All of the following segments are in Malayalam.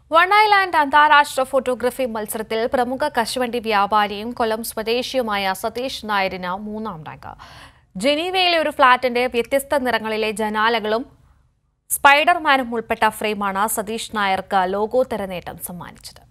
വൺ ഐലാൻഡ് അന്താരാഷ്ട്ര ഫോട്ടോഗ്രഫി മത്സരത്തിൽ പ്രമുഖ കശുവണ്ടി വ്യാപാരിയും കൊല്ലം സ്വദേശിയുമായ സതീഷ് നായരിന് മൂന്നാം റാങ്ക് ജനീവയിലെ ഒരു ഫ്ളാറ്റിന്റെ വ്യത്യസ്ത നിറങ്ങളിലെ ജനാലകളും സ്പൈഡർമാനും ഉൾപ്പെട്ട ഫ്രെയിമാണ് സതീഷ് നായർക്ക് ലോകോത്തര നേട്ടം സമ്മാനിച്ചത്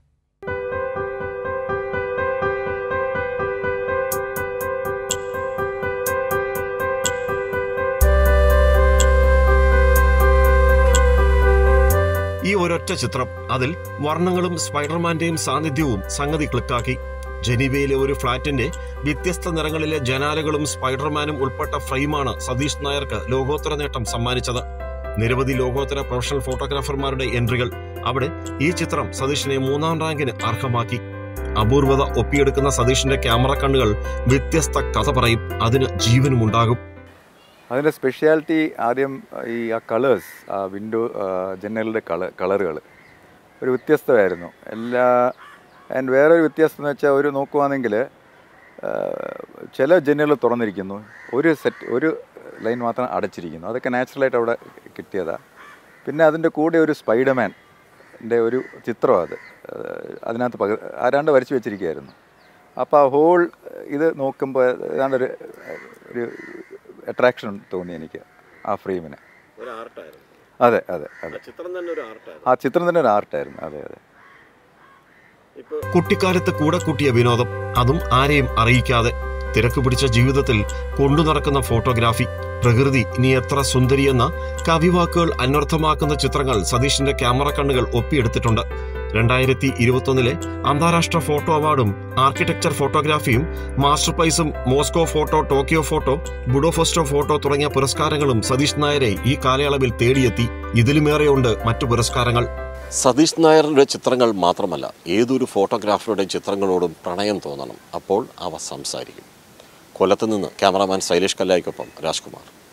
ഈ ഒരൊറ്റ ചിത്രം അതിൽ വർണ്ണങ്ങളും സ്പൈഡർമാന്റെയും സാന്നിധ്യവും സംഗതി ക്ലിക്കാക്കി ജനീവയിലെ ഒരു ഫ്ളാറ്റിന്റെ വ്യത്യസ്ത നിറങ്ങളിലെ ജനാലകളും സ്പൈഡർമാനും ഉൾപ്പെട്ട ഫ്രെയിമാണ് സതീഷ് നായർക്ക് ലോകോത്തര നേട്ടം സമ്മാനിച്ചത് നിരവധി ലോകോത്തര പ്രൊഫഷണൽ ഫോട്ടോഗ്രാഫർമാരുടെ എൻട്രികൾ അവിടെ ഈ ചിത്രം സതീഷിനെ മൂന്നാം റാങ്കിന് അർഹമാക്കി അപൂർവത ഒപ്പിയെടുക്കുന്ന സതീഷിന്റെ ക്യാമറ കണ്ണുകൾ വ്യത്യസ്ത കഥ പറയും അതിന് ജീവനും ഉണ്ടാകും അതിൻ്റെ സ്പെഷ്യാലിറ്റി ആദ്യം ഈ ആ കളേഴ്സ് ആ വിൻഡോ ജനലുടെ കളർ കളറുകൾ ഒരു വ്യത്യസ്തമായിരുന്നു എല്ലാ ആൻഡ് വേറൊരു വ്യത്യാസം എന്ന് വെച്ചാൽ ഒരു നോക്കുവാണെങ്കിൽ ചില ജനലുകൾ തുറന്നിരിക്കുന്നു ഒരു സെറ്റ് ഒരു ലൈൻ മാത്രം അടച്ചിരിക്കുന്നു അതൊക്കെ നാച്ചുറലായിട്ട് അവിടെ കിട്ടിയതാണ് പിന്നെ അതിൻ്റെ കൂടെ ഒരു സ്പൈഡർമാൻ്റെ ഒരു ചിത്രം അത് ഏഹ് അതിനകത്ത് പക ആരാണ്ട് വരച്ച് വെച്ചിരിക്കുകയായിരുന്നു അപ്പോൾ ആ ഹോൾ ഇത് നോക്കുമ്പോൾ ഏതാണ്ട് ഒരു ഒരു അട്രാക്ഷൻ തോന്നി എനിക്ക് ആ ഫ്രെയിമിന് ഒരു ആർട്ടായിരുന്നു അതെ അതെ അതെ ചിത്രം തന്നെ ഒരു ആർട്ടായിരുന്നു ആ ചിത്രം തന്നെ ഒരു ആർട്ടായിരുന്നു അതെ അതെ കുട്ടിക്കാലത്ത് കൂടെ കൂട്ടിയ വിനോദം അതും ആരെയും അറിയിക്കാതെ തിരക്ക് പിടിച്ച ജീവിതത്തിൽ കൊണ്ടു നടക്കുന്ന ഫോട്ടോഗ്രാഫി പ്രകൃതി ഇനി എത്ര സുന്ദരിയെന്ന കവിവാക്കുകൾ അന്വർത്ഥമാക്കുന്ന ചിത്രങ്ങൾ സതീഷിന്റെ ക്യാമറ കണ്ണുകൾ ഒപ്പിയെടുത്തിട്ടുണ്ട് രണ്ടായിരത്തി ഇരുപത്തൊന്നിലെ അന്താരാഷ്ട്ര ഫോട്ടോ അവാർഡും ആർക്കിടെക്ചർ ഫോട്ടോഗ്രാഫിയും മാസ്റ്റർ പ്രൈസും മോസ്കോ ഫോട്ടോ ടോക്കിയോ ഫോട്ടോ ബുഡോഫെസ്റ്റോ ഫോട്ടോ തുടങ്ങിയ പുരസ്കാരങ്ങളും സതീഷ് നായരെ ഈ കാലയളവിൽ തേടിയെത്തി ഇതിലുമേറെയുണ്ട് മറ്റു പുരസ്കാരങ്ങൾ സതീഷ് നായരുടെ ചിത്രങ്ങൾ മാത്രമല്ല ഏതൊരു ഫോട്ടോഗ്രാഫറുടെ ചിത്രങ്ങളോടും പ്രണയം തോന്നണം അപ്പോൾ അവ സംസാരിക്കും കൊല്ലത്ത് നിന്ന് ക്യാമറാമാൻ ശൈലേഷ് കല്ലായിക്കൊപ്പം രാജ്കുമാർ